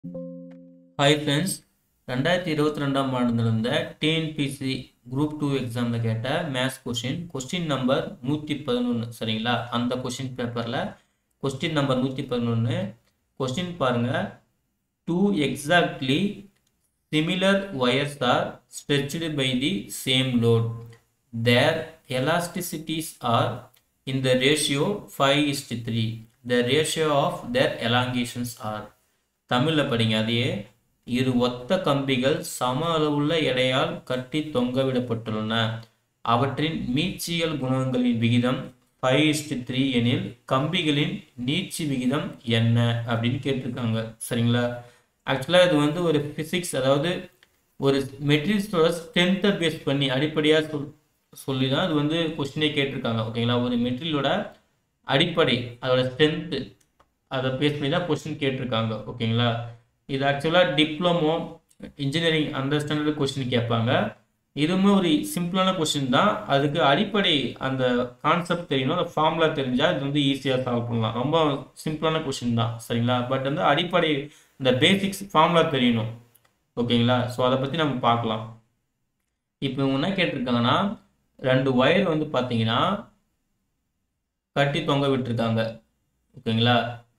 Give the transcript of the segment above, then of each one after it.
hi friends ரெண்டாயிரத்தி இருபத்தி ரெண்டாம் ஆண்டு நடந்த டிஎன்பிசி குரூப் டூ எக்ஸாமில் கேட்ட மேத்ஸ் கொஷின் கொஸ்டின் நம்பர் நூற்றி பதினொன்று சரிங்களா அந்த கொஷின் பேப்பரில் கொஸ்டின் நம்பர் நூற்றி பதினொன்று கொஸ்டின் பாருங்கள் two exactly similar wires are stretched by the same load their elasticities are in the ratio 5 is to 3 the ratio of their elongations are தமிழில் படிங்க அதையே இரு ஒத்த கம்பிகள் சம அளவுள்ள எடையால் கட்டி தொங்கவிடப்பட்டுள்ளன அவற்றின் மீட்சியல் குணங்களின் விகிதம் ஃபைவ் இஸ்டு த்ரீ எனில் கம்பிகளின் நீட்சி விகிதம் என்ன அப்படின்னு கேட்டிருக்காங்க சரிங்களா ஆக்சுவலாக இது வந்து ஒரு ஃபிசிக்ஸ் அதாவது ஒரு மெட்டீரியல்ஸோட ஸ்ட்ரென்த்தை பேஸ் பண்ணி அடிப்படையாக சொல் சொல்லி தான் இது வந்து கொஸ்டினே கேட்டிருக்காங்க ஓகேங்களா ஒரு மெட்டீரியலோட அடிப்படை அதோட ஸ்ட்ரென்த்து அதை பேஸ் பண்ணி தான் கொஸ்டின் கேட்டிருக்காங்க ஓகேங்களா இது ஆக்சுவலாக டிப்ளமோ இன்ஜினியரிங் அந்த ஸ்டாண்டர்ட் கொஸ்டின் கேட்பாங்க இதுவுமே ஒரு சிம்பிளான கொஸ்டின் தான் அதுக்கு அடிப்படை அந்த கான்செப்ட் தெரியணும் அந்த ஃபார்முலா தெரிஞ்சால் இது வந்து ஈஸியாக சால்வ் பண்ணலாம் ரொம்ப சிம்பிளான கொஸ்டின் தான் சரிங்களா பட் வந்து அடிப்படை இந்த பேசிக்ஸ் ஃபார்முலா தெரியணும் ஓகேங்களா ஸோ அதை பற்றி நம்ம பார்க்கலாம் இப்போ இவங்க என்ன கேட்டிருக்காங்கன்னா ரெண்டு ஒயர் வந்து பார்த்தீங்கன்னா கட்டி தொங்க விட்டுருக்காங்க ஓகேங்களா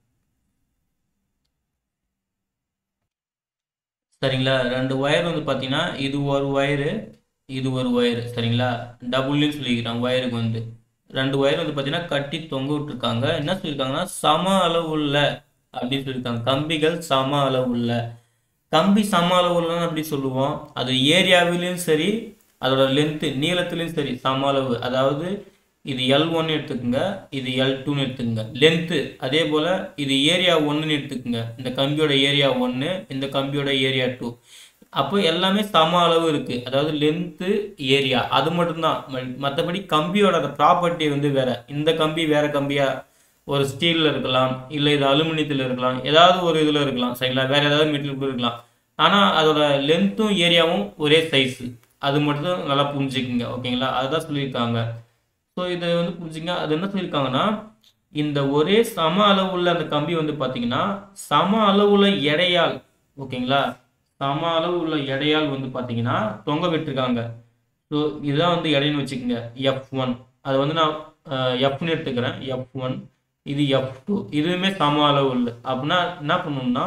சரிங்களா ரெண்டு ஒயர் வந்து பார்த்தீங்கன்னா இது ஒரு ஒயரு இது ஒரு ஒயர் சரிங்களா டபுள்யூன்னு சொல்லிக்கிறாங்க ஒயருக்கு வந்து ரெண்டு ஒயர் வந்து பார்த்தீங்கன்னா கட்டி தொங்க விட்டுருக்காங்க என்ன சொல்லியிருக்காங்கன்னா சம அளவுள்ள அப்படின்னு சொல்லியிருக்காங்க கம்பிகள் சம அளவுள்ள கம்பி சம அளவுள்ளன்னு அப்படி சொல்லுவோம் அது ஏரியாவிலையும் சரி அதோட லென்த்து நீளத்துலேயும் சரி சம அளவு அதாவது இது எல் ஒன்னு எடுத்துக்கோங்க இது எல் டூன்னு எடுத்துக்கோங்க லென்த்து அதே போல் இது ஏரியா ஒன்றுன்னு எடுத்துக்கோங்க இந்த கம்பியோட ஏரியா ஒன்று இந்த கம்பியோட ஏரியா டூ அப்போ எல்லாமே சம அளவு இருக்குது அதாவது லென்த்து ஏரியா அது மட்டும்தான் மற்றபடி கம்பியோட அந்த ப்ராப்பர்ட்டி வந்து வேற இந்த கம்பி வேற கம்பியா ஒரு ஸ்டீலில் இருக்கலாம் இல்லை இது அலுமினியத்தில் இருக்கலாம் ஏதாவது ஒரு இதில் இருக்கலாம் சரிங்களா வேற ஏதாவது மெட்டீரியல் கூட இருக்கலாம் ஆனால் அதோட லென்த்தும் ஏரியாவும் ஒரே சைஸு அது மட்டும் நல்லா புரிஞ்சுக்குங்க ஓகேங்களா அதுதான் சொல்லியிருக்காங்க ஸோ இதை வந்து புரிஞ்சுங்க அது என்ன சொல்லியிருக்காங்கன்னா இந்த ஒரே சம அளவுள்ள அந்த கம்பி வந்து பார்த்தீங்கன்னா சம அளவுள்ள எடையால் ஓகேங்களா சம அளவு உள்ள எடையால் வந்து பார்த்தீங்கன்னா தொங்க விட்டுருக்காங்க ஸோ இதுதான் வந்து எடைன்னு வச்சுக்கோங்க எஃப் ஒன் அதை வந்து நான் எஃப்னு எடுத்துக்கிறேன் எஃப் ஒன் இது எஃப் டூ இதுவுமே சம அளவு இல்லை அப்படின்னா என்ன பண்ணணும்னா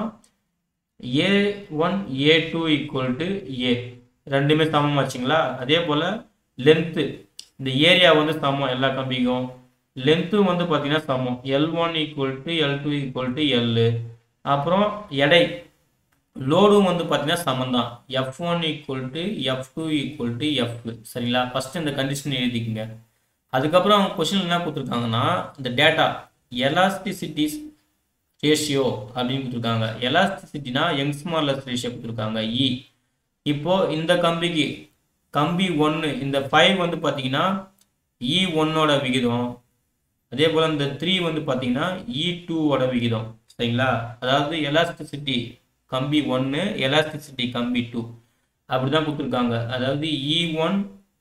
A one A two equal to A ரெண்டுமே சமம் ஆச்சுங்களா அதே போல் லென்த்து இந்த ஏரியா வந்து சமம் எல்லா கம்பிக்கும் லென்த்தும் வந்து பார்த்தீங்கன்னா சமம் L one equal to L two equal to L அப்புறம் எடை லோடும் வந்து பார்த்தீங்கன்னா சமம் தான் F one equal to F two equal to F சரிங்களா ஃபஸ்ட்டு இந்த கண்டிஷன் எழுதிக்கங்க அதுக்கப்புறம் அவங்க கொஷின் என்ன கொடுத்துருக்காங்கன்னா இந்த டேட்டா எலாஸ்டிசிட்டிஸ் ரேஷியோ அப்படின்னு கொடுத்துருக்காங்க எலாஸ்டிசிட்டினா யங்ஸ் மார்லஸ் ரேஷியோ கொடுத்துருக்காங்க இ இப்போ இந்த கம்பிக்கு கம்பி ஒன்று இந்த ஃபைவ் வந்து பார்த்தீங்கன்னா இ ஒன்னோட விகிதம் அதே போல் இந்த த்ரீ வந்து பார்த்தீங்கன்னா இ டூவோட விகிதம் சரிங்களா அதாவது எலாஸ்டிசிட்டி கம்பி ஒன்று எலாஸ்டிசிட்டி கம்பி டூ அப்படி தான் கொடுத்துருக்காங்க அதாவது E one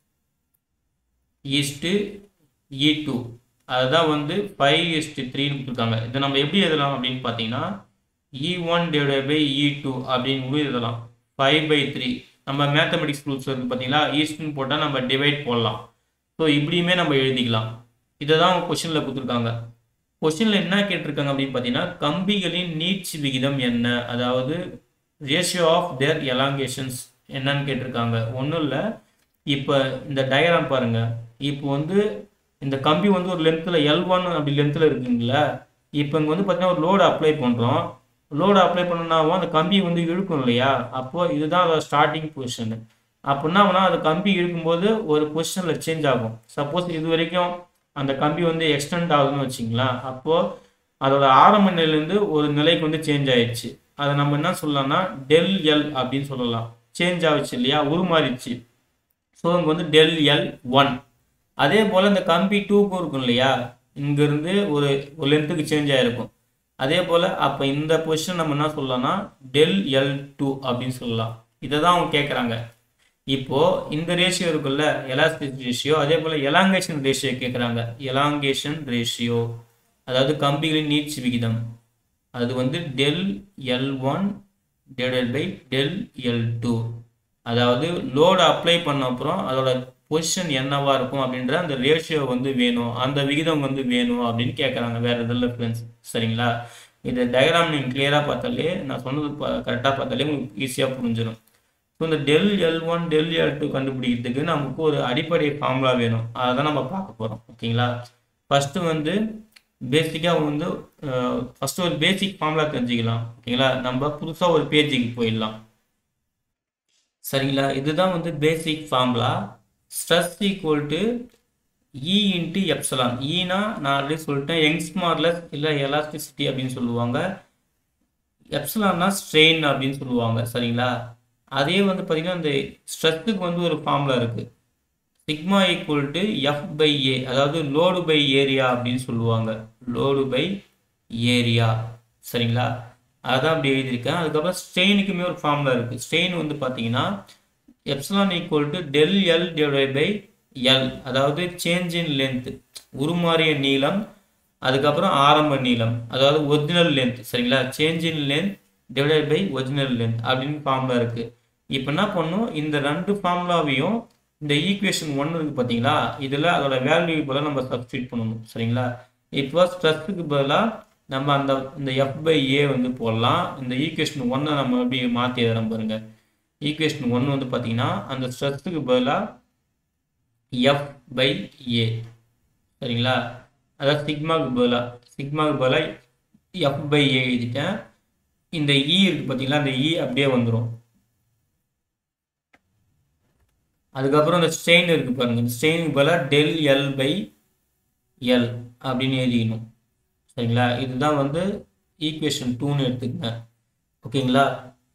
is to E two அதுதான் வந்து ஃபைவ் இஸ்ட்டு த்ரீன்னு கொடுத்துருக்காங்க இதை நம்ம எப்படி எழுதலாம் அப்படின்னு பார்த்தீங்கன்னா E one divide by E two அப்படின்னு கூட எழுதலாம் ஃபைவ் பை த்ரீ நம்ம மேத்தமெட்டிக்ஸ் ரூல்ஸ் வந்து பார்த்தீங்களா ஈஸ்ட்னு போட்டால் நம்ம டிவைட் போடலாம் ஸோ இப்படியுமே நம்ம எழுதிக்கலாம் இதை தான் அவங்க கொஷினில் கொடுத்துருக்காங்க கொஷினில் என்ன கேட்டிருக்காங்க அப்படின்னு பார்த்தீங்கன்னா கம்பிகளின் நீட்சி விகிதம் என்ன அதாவது ரேஷியோ ஆஃப் தேர் எலாங்கேஷன்ஸ் என்னன்னு கேட்டிருக்காங்க ஒன்றும் இல்லை இப்போ இந்த டயக்ராம் பாருங்கள் இப்போ வந்து இந்த கம்பி வந்து ஒரு லென்த்தில் எல் ஒன் அப்படி லென்த்தில் இருக்குங்களா இப்போ இங்கே வந்து பார்த்தீங்கன்னா ஒரு லோடு அப்ளை பண்ணுறோம் லோடு அப்ளை பண்ணனாவும் அந்த கம்பி வந்து இழுக்கும் இல்லையா அப்போது இதுதான் அதோட ஸ்டார்டிங் பொசிஷனு அப்படின்னா அந்த கம்பி இழுக்கும்போது ஒரு பொசிஷனில் சேஞ்ச் ஆகும் சப்போஸ் இது வரைக்கும் அந்த கம்பி வந்து எக்ஸ்டெண்ட் ஆகுதுன்னு வச்சிங்களேன் அப்போது அதோட ஆரம்ப நிலையிலேருந்து ஒரு நிலைக்கு வந்து சேஞ்ச் ஆயிடுச்சு அதை நம்ம என்ன சொல்லலாம்னா டெல் எல் அப்படின்னு சொல்லலாம் சேஞ்ச் ஆகிடுச்சு இல்லையா உருமாறிடுச்சு ஸோ இங்கே வந்து டெல் எல் ஒன் அதே போல் இந்த கம்பி டூக்கும் இருக்கும் இல்லையா இங்கேருந்து ஒரு ஒரு லென்த்துக்கு சேஞ்ச் ஆகிருக்கும் அதே போல் அப்போ இந்த பொசிஷன் நம்ம என்ன சொல்லலாம்னா டெல் எல் டூ அப்படின்னு சொல்லலாம் இதை தான் அவங்க கேட்குறாங்க இப்போது இந்த ரேஷியோ இருக்குல்ல எலாஸ்டிக் ரேஷியோ அதே போல் எலாங்கேஷன் ரேஷியோ கேட்குறாங்க எலாங்கேஷன் ரேஷியோ அதாவது கம்பிகளின் நீட்சி விகிதம் அது வந்து del L one divided by del L two அதாவது லோடு அப்ளை பண்ண அப்புறம் அதோட பொசிஷன் என்னவா இருக்கும் அப்படின்ற அந்த ரேஷியோ வந்து வேணும் அந்த விகிதம் வந்து வேணும் அப்படின்னு கேட்குறாங்க வேற எதில் ஃப்ரெண்ட்ஸ் சரிங்களா இது டயக்ராம் நீங்கள் கிளியராக பார்த்தாலே நான் சொன்னது கரெக்டாக பார்த்தாலே உங்களுக்கு ஈஸியாக புரிஞ்சிடும் ஸோ இந்த del L one del L two கண்டுபிடிக்கிறதுக்கு நமக்கு ஒரு அடிப்படை ஃபார்முலா வேணும் அதை தான் நம்ம பார்க்க போகிறோம் ஓகேங்களா ஃபஸ்ட்டு வந்து பேசிக்காக வந்து ஃபஸ்ட்டு ஒரு பேசிக் ஃபார்முலா தெரிஞ்சுக்கலாம் ஓகேங்களா நம்ம புதுசாக ஒரு பேஜுக்கு போயிடலாம் சரிங்களா இதுதான் வந்து basic formula stress equal to E into epsilon ஈனா நான் ஆல்ரெடி சொல்லிட்டேன் யங்ஸ் மார்லஸ் இல்லை எலாஸ்டிசிட்டி அப்படின்னு சொல்லுவாங்க எப்சலான்னா ஸ்ட்ரெயின் அப்படின்னு சொல்லுவாங்க சரிங்களா அதே வந்து பார்த்திங்கன்னா இந்த ஸ்ட்ரெஸ்ஸுக்கு வந்து ஒரு ஃபார்முலா இருக்குது sigma equal to F by A அதாவது லோடு பை ஏரியா அப்படின்னு சொல்லுவாங்க லோடு பை ஏரியா சரிங்களா அதான் அப்படி எழுதியிருக்கேன் அதுக்கப்புறம் ஸ்ட்ரெயினுக்குமே ஒரு ஃபார்முலா இருக்குது ஸ்ட்ரெயின் வந்து பார்த்தீங்கன்னா epsilon equal to del L divide by L அதாவது சேஞ்ச் இன் லென்த் உருமாறிய நீளம் அதுக்கப்புறம் ஆரம்ப நீளம் அதாவது ஒரிஜினல் லென்த் சரிங்களா change in length divide by original length அப்படின்னு ஃபார்முலா இருக்குது இப்போ என்ன பண்ணும் இந்த ரெண்டு ஃபார்முலாவையும் இந்த ஈக்குவேஷன் ஒன்று இருக்குது பார்த்தீங்களா இதில் அதோட வேல்யூ பதிலாக நம்ம சப்ஸ்டியூட் பண்ணணும் சரிங்களா இப்போ ஸ்ட்ரெஸ்ஸுக்கு பதிலாக நம்ம அந்த இந்த எஃப் பை ஏ வந்து போடலாம் இந்த ஈக்குவேஷன் ஒன்றை நம்ம எப்படி மாற்றி எழுதுறோம் பாருங்க ஈக்குவேஷன் ஒன்று வந்து பார்த்தீங்கன்னா அந்த ஸ்ட்ரெஸ்ஸுக்கு பதிலாக எஃப் பை ஏ சரிங்களா அதாவது சிக்மாவுக்கு பதிலாக சிக்மாவுக்கு பதிலாக எஃப் பை ஏ எழுதிட்டேன் இந்த இ இருக்குது பார்த்தீங்களா அந்த இ அப்படியே வந்துடும் அதுக்கப்புறம் இந்த ஸ்ட்ரெயின் இருக்குது பாருங்க இந்த ஸ்ட்ரெயினுக்கு பதிலாக டெல் எல் பை எல் அப்படின்னு எழுதிக்கணும் சரிங்களா இதுதான் வந்து ஈக்குவேஷன் டூன்னு எடுத்துக்கங்க ஓகேங்களா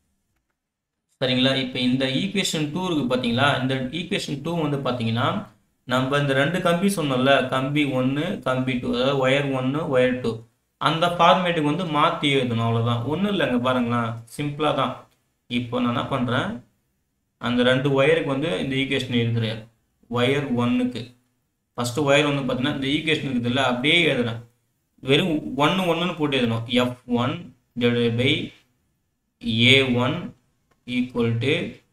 சரிங்களா இப்போ இந்த ஈக்குவேஷன் டூ இருக்குது பார்த்தீங்களா இந்த ஈக்குவேஷன் டூ வந்து பார்த்தீங்கன்னா நம்ம இந்த ரெண்டு கம்பி சொன்னோம்ல கம்பி ஒன்று கம்பி டூ அதாவது ஒயர் ஒன்று ஒயர் டூ அந்த ஃபார்மேட்டுக்கு வந்து மாற்றி எழுதணும் அவ்வளோதான் ஒன்றும் இல்லைங்க பாருங்களேன் சிம்பிளாக தான் இப்போ நான் என்ன பண்ணுறேன் அந்த ரெண்டு ஒயருக்கு வந்து இந்த ஈக்குவேஷன் எழுதுறேன் ஒயர் ஒன்றுக்கு ஃபஸ்ட்டு ஒயர் வந்து பார்த்தீங்கன்னா இந்த ஈக்குவேஷன் இருக்குதுல்ல அப்படியே எழுதுறேன் வெறும் ஒன்று ஒன்றுன்னு போட்டு எழுதணும் F one divide by A one equal to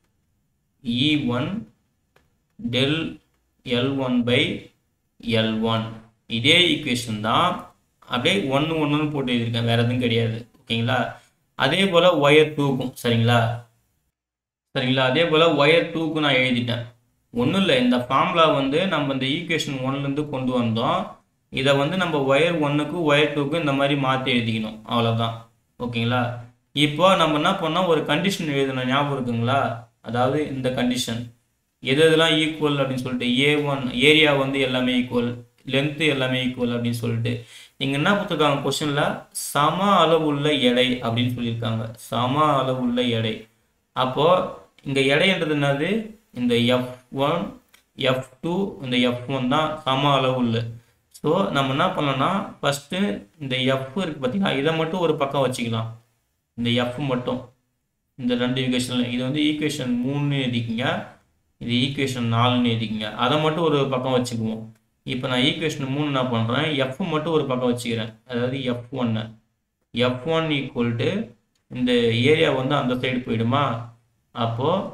E one del L one by L one இதே ஈக்குவேஷன் தான் அப்படியே ஒன்று ஒன்றுன்னு போட்டு எழுதியிருக்கேன் வேறு எதுவும் கிடையாது ஓகேங்களா அதே போல் ஒயர் டூக்கும் சரிங்களா சரிங்களா அதே போல் ஒயர் டூக்கு நான் எழுதிட்டேன் ஒன்றும் இல்லை இந்த ஃபார்முலா வந்து நம்ம இந்த ஈக்குவேஷன் ஒன்லேருந்து கொண்டு வந்தோம் இதை வந்து நம்ம ஒயர் ஒன்றுக்கு ஒயர் டூக்கு இந்த மாதிரி மாற்றி எழுதிக்கணும் அவ்வளோதான் ஓகேங்களா இப்போ நம்ம என்ன பண்ணோம் ஒரு கண்டிஷன் எழுதணும் ஞாபகம் இருக்குங்களா அதாவது இந்த கண்டிஷன் எது எதெல்லாம் ஈக்குவல் அப்படின்னு சொல்லிட்டு ஏ ஒன் ஏரியா வந்து எல்லாமே ஈக்குவல் லென்த்து எல்லாமே ஈக்குவல் அப்படின்னு சொல்லிட்டு இங்கே என்ன கொடுத்துருக்காங்க கொஷனில் சம அளவுள்ள எடை அப்படின்னு சொல்லியிருக்காங்க சம அளவுள்ள எடை அப்போது இங்கே எடைன்றது என்னது இந்த எஃப் ஒன் எஃப் டூ இந்த எஃப் ஒன் தான் சம அளவுள்ள ஸோ நம்ம என்ன பண்ணலாம்னா ஃபஸ்ட்டு இந்த எஃப் இருக்குது பார்த்தீங்கன்னா இதை மட்டும் ஒரு பக்கம் வச்சுக்கலாம் இந்த எஃப் மட்டும் இந்த ரெண்டு ஈக்குவேஷனில் இது வந்து ஈக்குவேஷன் மூணுன்னு எழுதிக்கிங்க இது ஈக்குவேஷன் நாலுன்னு எழுதிக்கிங்க அதை மட்டும் ஒரு பக்கம் வச்சுக்குவோம் இப்போ நான் ஈக்குவேஷன் மூணு என்ன பண்ணுறேன் எஃப் மட்டும் ஒரு பக்கம் வச்சுக்கிறேன் அதாவது எஃப் ஒன்று எஃப் ஒன் ஈக்குவல் டு இந்த ஏரியா வந்து அந்த சைடு போயிடுமா அப்போது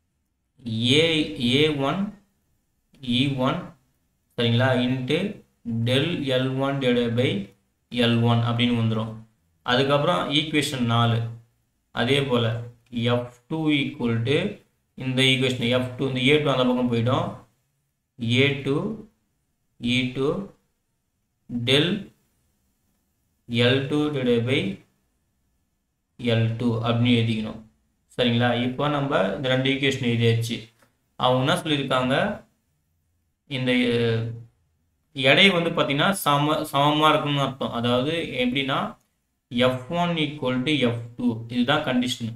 A A one E one சரிங்களா into del L one divide by L one அப்படின்னு வந்துடும் அதுக்கப்புறம் ஈக்குவேஷன் நாலு அதே போல் எஃப் டூ ஈக்குவல் டு இந்த ஈக்குவேஷன் எஃப் டூ இந்த ஏ டூ அந்த பக்கம் போயிடும் A two E two del L two divide by L two அப்படின்னு எழுதிக்கணும் சரிங்களா இப்போ நம்ம இந்த ரெண்டு ஈக்குவேஷன் எழுதியாச்சு அவங்க என்ன சொல்லியிருக்காங்க இந்த எடை வந்து பார்த்தீங்கன்னா சம சமமாக இருக்குன்னு அர்த்தம் அதாவது எப்படின்னா F one equal to F two இதுதான் கண்டிஷன்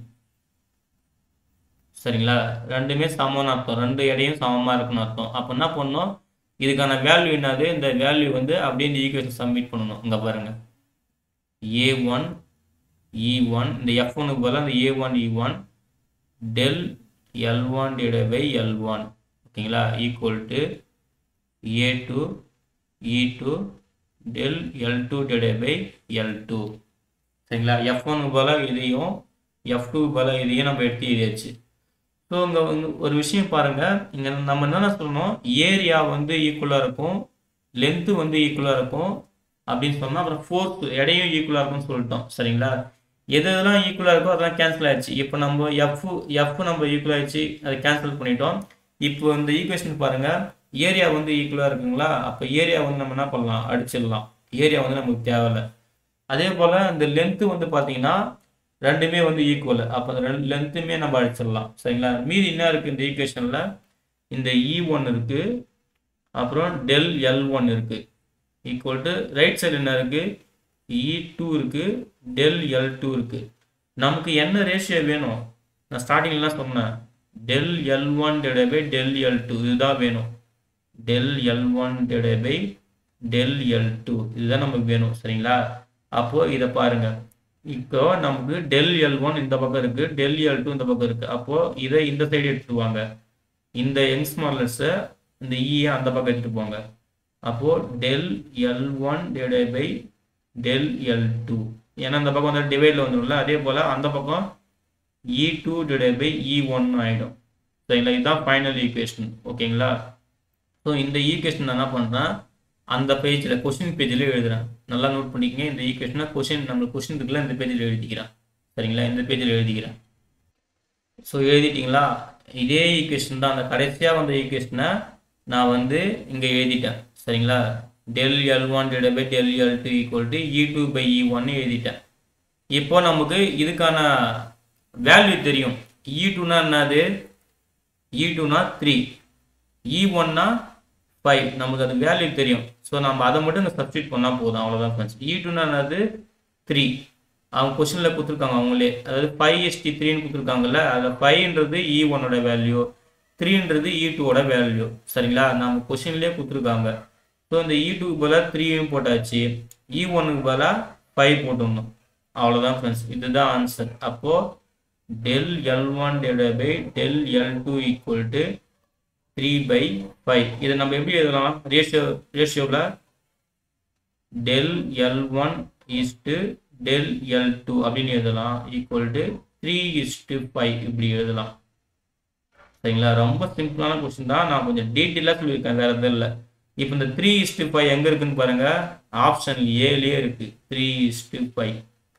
சரிங்களா ரெண்டுமே சமம்னு அர்த்தம் ரெண்டு எடையும் சமமாக இருக்குன்னு அர்த்தம் அப்போ என்ன பண்ணணும் இதுக்கான வேல்யூ என்னது இந்த வேல்யூ வந்து அப்படியே இந்த ஈக்குவேஷன் சப்மிட் பண்ணணும் இங்கே பாருங்கள் ஏ ஒன் இ ஒன் இந்த எஃப் ஒனுக்கு பதிலாக இந்த A one E one del L one divide by L one ஓகேங்களா equal to A two E two del L two divide by L two சரிங்களா F ஒனுக்கு பதிலாக இதையும் எஃப் டூ பதிலாக இதையே நம்ம எடுத்து எழுதியாச்சு ஸோ இங்கே வந்து ஒரு விஷயம் பாருங்கள் இங்கே நம்ம என்னென்ன சொல்லணும் ஏரியா வந்து ஈக்குவலாக இருக்கும் லென்த்து வந்து ஈக்குவலாக இருக்கும் அப்படின்னு சொன்னால் அப்புறம் ஃபோர்ஸ் எடையும் ஈக்குவலாக இருக்கும்னு சொல்லிட்டோம் சரிங்களா எது எதெல்லாம் ஈக்குவலாக இருக்கோ அதெல்லாம் கேன்சல் ஆயிடுச்சு இப்போ நம்ம எஃப் எஃப் நம்ம ஈக்குவல் ஆயிடுச்சு அதை கேன்சல் பண்ணிட்டோம் இப்போ இந்த ஈக்குவேஷன் பாருங்கள் ஏரியா வந்து ஈக்குவலாக இருக்குங்களா அப்போ ஏரியா வந்து நம்ம என்ன பண்ணலாம் அடிச்சிடலாம் ஏரியா வந்து நமக்கு தேவையில்லை அதே போல் இந்த லென்த்து வந்து பார்த்தீங்கன்னா ரெண்டுமே வந்து ஈக்குவல் அப்போ அந்த ரெண்டு லென்த்துமே நம்ம அடிச்சிடலாம் சரிங்களா மீதி என்ன இருக்குது இந்த ஈக்குவேஷனில் இந்த இ ஒன் இருக்குது அப்புறம் டெல் எல் ஒன் இருக்குது ஈக்குவல் டு ரைட் சைடு என்ன இருக்குது இ டூ இருக்குது டெல் எல் டூ இருக்குது நமக்கு என்ன ரேஷியோ வேணும் நான் ஸ்டார்டிங்லாம் சொன்னேன் del L one divide by del L two இதுதான் வேணும் del L one divide by del L two இதுதான் நமக்கு வேணும் சரிங்களா அப்போது இதை பாருங்கள் இப்போ நமக்கு டெல் எல் ஒன் இந்த பக்கம் இருக்குது டெல் எல் டூ இந்த பக்கம் இருக்குது அப்போது இதை இந்த சைடு எடுத்துட்டு வாங்க இந்த யங்ஸ் மாடலர்ஸை இந்த இயை அந்த பக்கம் எடுத்துட்டு போங்க அப்போது del L one divide by del L two ஏன்னா அந்த பக்கம் வந்து டிவைடில் வந்துடும்ல அதே போல் அந்த பக்கம் E two divide by E one ஆகிடும் சரிங்களா இதுதான் ஃபைனல் ஈக்குவேஷன் ஓகேங்களா ஸோ இந்த ஈக்குவேஷன் நான் என்ன பண்ணுறேன் அந்த பேஜில் கொஷின் பேஜில் எழுதுறேன் நல்லா நோட் பண்ணிக்கங்க இந்த ஈக்குவேஷனை கொஷின் நம்ம கொஷின் இருக்குல்ல இந்த பேஜில் எழுதிக்கிறேன் சரிங்களா இந்த பேஜில் எழுதிக்கிறேன் ஸோ எழுதிட்டிங்களா இதே ஈக்குவேஷன் தான் அந்த கடைசியாக வந்த ஈக்குவேஷனை நான் வந்து இங்கே எழுதிட்டேன் சரிங்களா del L one divide by del L two equal to E two by E ஒன்னு எழுதிட்டேன் இப்போ நமக்கு இதுக்கான வேல்யூ தெரியும் இ டூனா என்னது இ டூனா த்ரீ இ ஒன்னா ஃபைவ் நமக்கு அது வேல்யூ தெரியும் ஸோ நம்ம அதை மட்டும் இங்கே சப்ஸ்டியூட் பண்ணால் போதும் அவ்வளோதான் ஃப்ரெண்ட்ஸ் இ டூனா என்னது த்ரீ அவங்க கொஷனில் கொடுத்துருக்காங்க அவங்களே அதாவது ஃபைவ் எஸ்டி த்ரீன்னு கொடுத்துருக்காங்கல்ல அதில் ஃபைவ்ன்றது இ ஒன்னோட வேல்யூ த்ரீன்றது இ டூவோட வேல்யூ சரிங்களா நம்ம கொஷின்லேயே கொடுத்துருக்காங்க ஸோ இந்த இ டூக்கு பதிலாக த்ரீயும் போட்டாச்சு இ ஒன்னுக்கு பதிலாக ஃபைவ் போட்டுடணும் அவ்வளோதான் ஃப்ரெண்ட்ஸ் இதுதான் ஆன்சர் அப்போது del L one divide by del L two equal to three by five இதை நம்ம எப்படி எழுதலாம் ரேஷியோ ரேஷியோவில் del L one is to del L two அப்படின்னு எழுதலாம் equal to three is to five இப்படி எழுதலாம் சரிங்களா ரொம்ப சிம்பிளான கொஸ்டின் தான் நான் கொஞ்சம் டீட்டெயிலாக சொல்லியிருக்கேன் வேறு எதுவும் இல்லை இப்போ இந்த த்ரீ இஸ்டு ஃபைவ் எங்கே இருக்குன்னு பாருங்க ஆப்ஷன் ஏலேயே இருக்கு த்ரீ இஸ்டு ஃபைவ்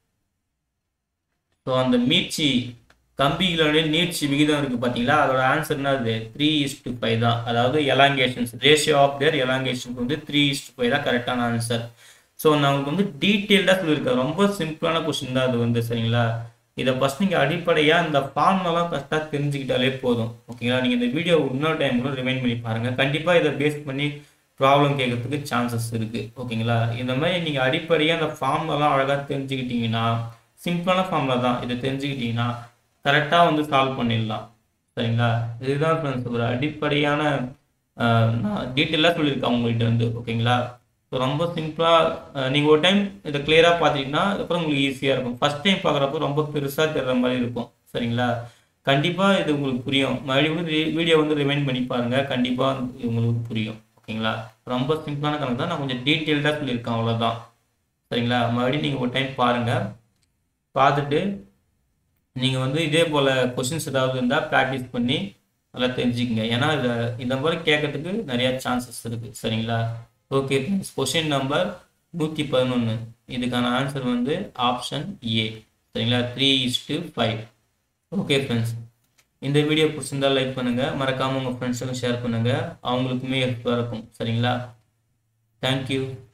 ஸோ அந்த மீட்சி கம்பிகளோட நீட்சி விகிதம் இருக்கு பார்த்தீங்களா அதோட ஆன்சர் என்னது த்ரீ இஸ்டு ஃபைவ் தான் அதாவது elongations ratio of their elongation வந்து த்ரீ இஸ்டு ஃபைவ் தான் கரெக்டான ஆன்சர் ஸோ நான் உங்களுக்கு வந்து டீட்டெயில்டாக சொல்லியிருக்கேன் ரொம்ப சிம்பிளான கொஸ்டின் தான் அது வந்து சரிங்களா இதை ஃபஸ்ட் நீங்கள் அடிப்படையாக இந்த ஃபார்ம்லாம் கரெக்டாக தெரிஞ்சுக்கிட்டாலே போதும் ஓகேங்களா நீங்கள் இந்த வீடியோ இன்னொரு டைம் கூட ரிமைண்ட் பண்ணி பாருங்கள் கண்டிப்பாக இதை பேஸ் பண்ணி ப்ராப்ளம் கேட்கறதுக்கு சான்சஸ் இருக்குது ஓகேங்களா இந்த மாதிரி நீங்கள் அடிப்படையாக அந்த ஃபார்ம்லலாம் அழகாக தெரிஞ்சுக்கிட்டீங்கன்னா சிம்பிளான ஃபார்மில் தான் இதை தெரிஞ்சுக்கிட்டீங்கன்னா கரெக்டாக வந்து சால்வ் பண்ணிடலாம் சரிங்களா இதுதான் ஃப்ரெண்ட்ஸ் ஒரு அடிப்படையான நான் டீட்டெயிலாக சொல்லியிருக்கேன் உங்கள்கிட்ட வந்து ஓகேங்களா ஸோ ரொம்ப சிம்பிளாக நீங்கள் ஒரு டைம் இதை கிளியராக பார்த்துட்டிங்கன்னா அதுக்கப்புறம் உங்களுக்கு ஈஸியாக இருக்கும் ஃபஸ்ட் டைம் பார்க்குறப்போ ரொம்ப பெருசாக தெரிகிற மாதிரி இருக்கும் சரிங்களா கண்டிப்பாக இது உங்களுக்கு புரியும் மறுபடியும் வந்து வீடியோ வந்து ரிமைண்ட் பண்ணி பாருங்கள் கண்டிப்பாக இது உங்களுக்கு புரியும் ஓகேங்களா ரொம்ப சிம்பிளான கணக்கு தான் நான் கொஞ்சம் டீட்டெயில்டாக சொல்லியிருக்கேன் அவ்வளோதான் சரிங்களா மறுபடியும் நீங்கள் ஒரு டைம் பாருங்கள் பார்த்துட்டு நீங்கள் வந்து இதே போல் கொஷின்ஸ் ஏதாவது இருந்தால் ப்ராக்டிஸ் பண்ணி நல்லா தெரிஞ்சுக்கங்க ஏன்னா இதை இந்த மாதிரி கேட்கறதுக்கு நிறையா சான்சஸ் இருக்குது சரிங்களா ஓகே ஃப்ரெண்ட்ஸ் கொஷின் நம்பர் நூற்றி பதினொன்று இதுக்கான ஆன்சர் வந்து ஆப்ஷன் ஏ சரிங்களா three is to five okay friends இந்த வீடியோ பிடிச்சிருந்தா லைக் பண்ணுங்கள் மறக்காமல் உங்கள் ஃப்ரெண்ட்ஸுக்கும் ஷேர் பண்ணுங்கள் அவங்களுக்குமே ஹெல்ப்ஃபுல்லாக இருக்கும் சரிங்களா தேங்க்யூ